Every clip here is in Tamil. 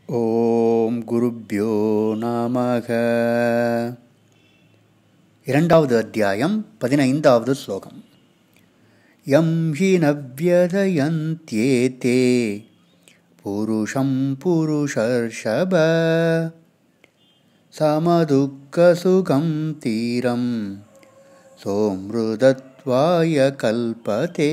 ஓம் குருப்யோ நமக இரண்டாவது அத்தியாயம் பதினைந்தாவது ஸ்லோகம் யம் ஹி நவ்யதயந்த்யேதே புருஷம் புருஷர்ஷப சமதுக்கசுகம் தீரம் சோம்ருதத்வாய கல்பதே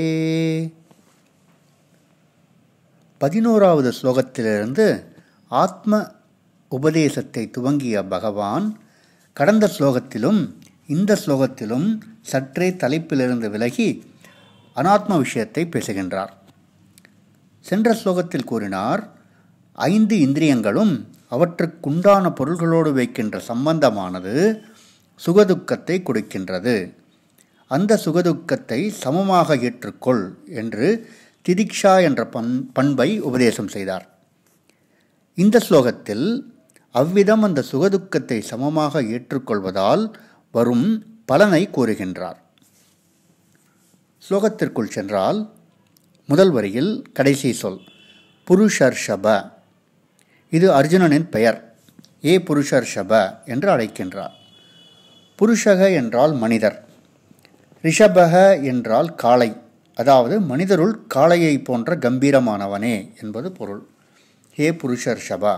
பதினோராவது ஸ்லோகத்திலிருந்து ஆத்ம உபதேசத்தை துவங்கிய பகவான் கடந்த ஸ்லோகத்திலும் இந்த ஸ்லோகத்திலும் சற்றே தலைப்பிலிருந்து விலகி அனாத்ம விஷயத்தை பேசுகின்றார் சென்ற ஸ்லோகத்தில் கூறினார் ஐந்து இந்திரியங்களும் அவற்றுக்குண்டான பொருள்களோடு வைக்கின்ற சம்பந்தமானது சுகதுக்கத்தை கொடுக்கின்றது அந்த சுகதுக்கத்தை சமமாக ஏற்றுக்கொள் என்று திதிக்ஷா என்ற பண் பண்பை உபதேசம் செய்தார் இந்த ஸ்லோகத்தில் அவ்விதம் அந்த சுகதுக்கத்தை சமமாக ஏற்றுக்கொள்வதால் வரும் பலனை கூறுகின்றார் ஸ்லோகத்திற்குள் சென்றால் முதல் வரியில் கடைசி சொல் புருஷர்ஷப இது அர்ஜுனனின் பெயர் ஏ புருஷர்ஷப என்று அழைக்கின்றார் புருஷக என்றால் மனிதர் ரிஷபக என்றால் காளை அதாவது மனிதருள் காளையை போன்ற கம்பீரமானவனே என்பது பொருள் ஹே புருஷர்ஷபா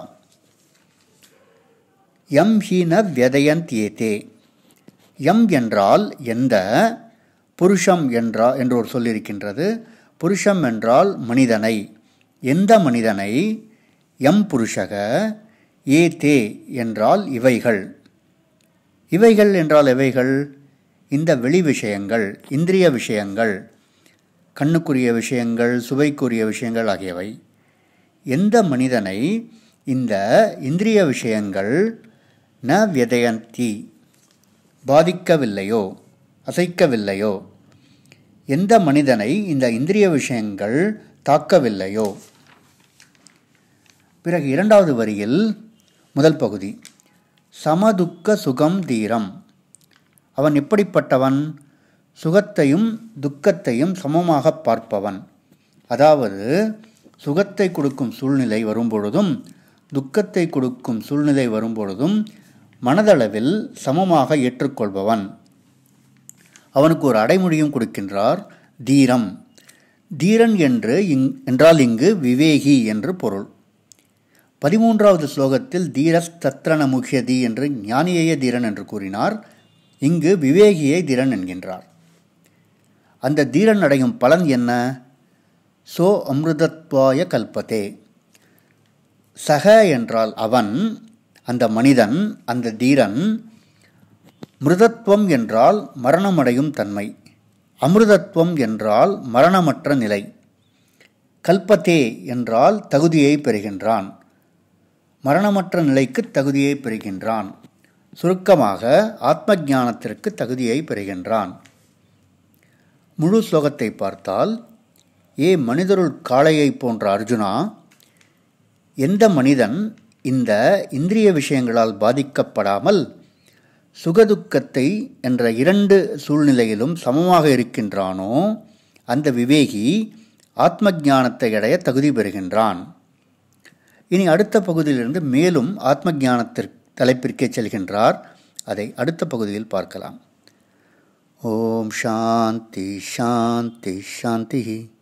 எம் ஹீன வியதயந்தியேதே எம் என்றால் எந்த புருஷம் என்றா என்று ஒரு சொல்லியிருக்கின்றது புருஷம் என்றால் மனிதனை எந்த மனிதனை எம் புருஷக ஏ தே என்றால் இவைகள் இவைகள் என்றால் எவைகள் இந்த வெளி விஷயங்கள் இந்திரிய விஷயங்கள் கண்ணுக்குரிய விஷயங்கள் சுவைக்குரிய விஷயங்கள் ஆகியவை எந்த மனிதனை இந்த இந்திரிய விஷயங்கள் ந வியதயந்தி பாதிக்கவில்லையோ அசைக்கவில்லையோ எந்த மனிதனை இந்த இந்திரிய விஷயங்கள் தாக்கவில்லையோ பிறகு இரண்டாவது வரியில் முதல் பகுதி சமதுக்க சுகம் தீரம் அவன் எப்படிப்பட்டவன் சுகத்தையும் துக்கத்தையும் சமமாக பார்ப்பவன் அதாவது சுகத்தை கொடுக்கும் சூழ்நிலை வரும்பொழுதும் துக்கத்தை கொடுக்கும் சூழ்நிலை வரும்பொழுதும் மனதளவில் சமமாக ஏற்றுக்கொள்பவன் அவனுக்கு ஒரு அடைமொழியும் கொடுக்கின்றார் தீரம் தீரன் என்று இங் என்றால் இங்கு விவேகி என்று பொருள் பதிமூன்றாவது ஸ்லோகத்தில் தீரஸ் தத்ரண முக்கியதி என்று ஞானியைய தீரன் என்று கூறினார் இங்கு விவேகியை தீரன் என்கின்றார் அந்த தீரன் அடையும் பலன் என்ன சோ அமிர்தத்வாய கல்பத்தே சக என்றால் அவன் அந்த மனிதன் அந்த தீரன் மிருதத்துவம் என்றால் மரணமடையும் தன்மை அமிர்தத்துவம் என்றால் மரணமற்ற நிலை கல்பத்தே என்றால் தகுதியை பெறுகின்றான் மரணமற்ற நிலைக்கு தகுதியை பெறுகின்றான் சுருக்கமாக ஆத்ம ஞானத்திற்கு தகுதியை பெறுகின்றான் முழு ஸ்லோகத்தை பார்த்தால் ஏ மனிதருள் காளையை போன்ற அர்ஜுனா எந்த மனிதன் இந்த இந்திரிய விஷயங்களால் பாதிக்கப்படாமல் சுகதுக்கத்தை என்ற இரண்டு சூழ்நிலையிலும் சமமாக இருக்கின்றானோ அந்த விவேகி ஆத்ம ஞானத்தை அடைய தகுதி பெறுகின்றான் இனி அடுத்த பகுதியிலிருந்து மேலும் ஆத்ம ஞானத்திற்கு தலைப்பிற்கே செல்கின்றார் அதை அடுத்த பகுதியில் பார்க்கலாம் ஓம் சாந்தி சாந்தி சாந்தி